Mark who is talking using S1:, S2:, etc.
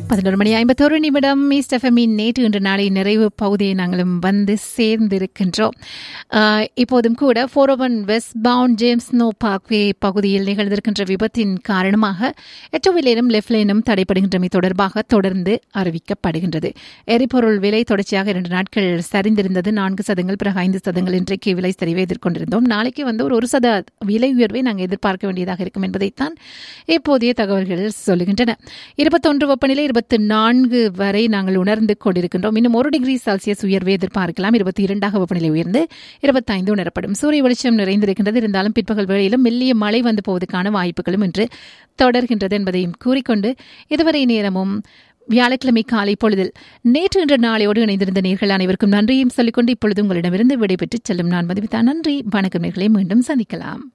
S1: பதினொரு மணி ஐம்பத்தொரு நிமிடம் ஈஸ்ட் எஃப்எம்மின் நேற்று இன்று நாளை நிறைவு பகுதியை நாங்களும் வந்து சேர்ந்திருக்கின்றோம் ஆஹ், இப்போதும் கூட four one westbound James Snow Parkway பகுதியில் நிகழ்ந்திருக்கின்ற விபத்தின் காரணமாக எட்டோவிலேனும் லெஃப்லேனும் தடைப்படுகின்றமை தொடர்பாக தொடர்ந்து அறிவிக்கப்படுகின்றது எரிபொருள் விலை தொடர்ச்சியாக இரண்டு நாட்கள் சரிந்திருந்தது நான்கு சதங்கள் பிறகு ஐந்து சதங்கள் இன்றைக்கு விலை சரிவை எதிர்கொண்டிருந்தோம் நாளைக்கு வந்து ஒரு ஒரு சத விலை உயர்வை நாங்கள் எதிர்பார்க்க வேண்டியதாக இருக்கும் என்பதைத்தான் இப்போதைய தகவல்கள் சொல்லுகின்றன இருபத்தொன்று வெப்பநிலை இருபத்தி நான்கு வரை நாங்கள் உணர்ந்து கொண்டிருக்கின்றோம் இன்னும் ஒரு டிகிரி செல்சியஸ் உயர்வை எதிர்பார்க்கலாம் இருபத்தி இரண்டாக வெப்பநிலை உயர்ந்து இருபத்தைந்து உணரப்படும் சூரிய வெளிச்சம் நிறைந்திருக்கின்றது இருந்தாலும் பிற்பகல் வேளையிலும் மெல்லிய மழை வந்து போவதற்கான வாய்ப்புகளும் இன்று தொடர்கின்றது என்பதையும் கூறிக்கொண்டு இதுவரை நேரமும் வியாழக்கிழமை காலை பொழுதில் நேற்று இன்று நாளையோடு இணைந்திருந்த நேர்கள் அனைவருக்கும் நன்றியும் சொல்லிக்கொண்டு இப்பொழுது உங்களிடமிருந்து விடைபெற்று செல்லும் நான் மதிவித்தான் நன்றி வணக்கம் நேர்களை மீண்டும் சந்திக்கலாம்